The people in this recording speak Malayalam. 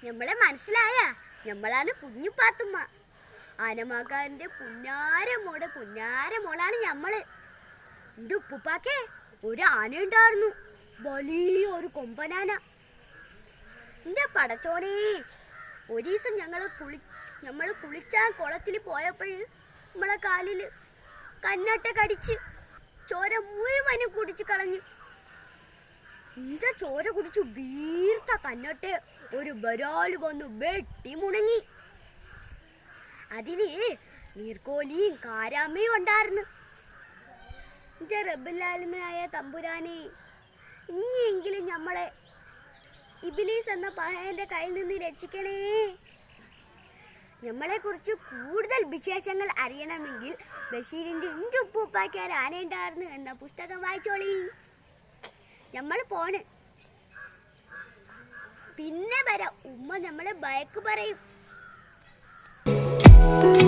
നമ്മളെ മനസ്സിലായ നമ്മളാണ് കുഞ്ഞു പാത്തുമ്മ ആനമാക്കാരന്റെ പുന്നാര മോടെ പുന്നാര മോളാണ് ഞമ്മള് എന്റെ ഉപ്പുപ്പാക്കേ ഒരു ആന ഉണ്ടായിരുന്നു വലിയ ഒരു കൊമ്പനാന എന്റെ പടച്ചോനെ ഒരു ദിവസം ഞങ്ങള് കുളി നമ്മള് കുളിച്ചാൻ കുളത്തിൽ പോയപ്പോൾ നമ്മളെ കാലില് കന്നട്ട കടിച്ച് ചോര മുഴുവനും കുടിച്ച് കളഞ്ഞു എന്റെ ചോര കുടിച്ചു വീർത്ത കന്നട്ടെ ഒരു ബരാല് വന്നു വെട്ടി മുണങ്ങി അതില് നീർക്കോലിയും കാരാമയും ഉണ്ടായിരുന്നു എന്റെ റബ്ബില്ലാലുമയായ തമ്പുരാനെ ഇനിയെങ്കിലും നമ്മളെ ഇബിലീസ് എന്ന പഹയന്റെ കയ്യിൽ നിന്ന് രക്ഷിക്കണേ നമ്മളെ കുറിച്ച് കൂടുതൽ വിശേഷങ്ങൾ അറിയണമെങ്കിൽ ബഷീറിന്റെ ഇഞ്ചു ഉപ്പൂപ്പാക്കാൻ ആനയുണ്ടായിരുന്നു എന്ന പുസ്തകം വായിച്ചോളി നമ്മൾ പോണ് പിന്നെ വരാം ഉമ്മ നമ്മളെ ഭയക്ക് പറയും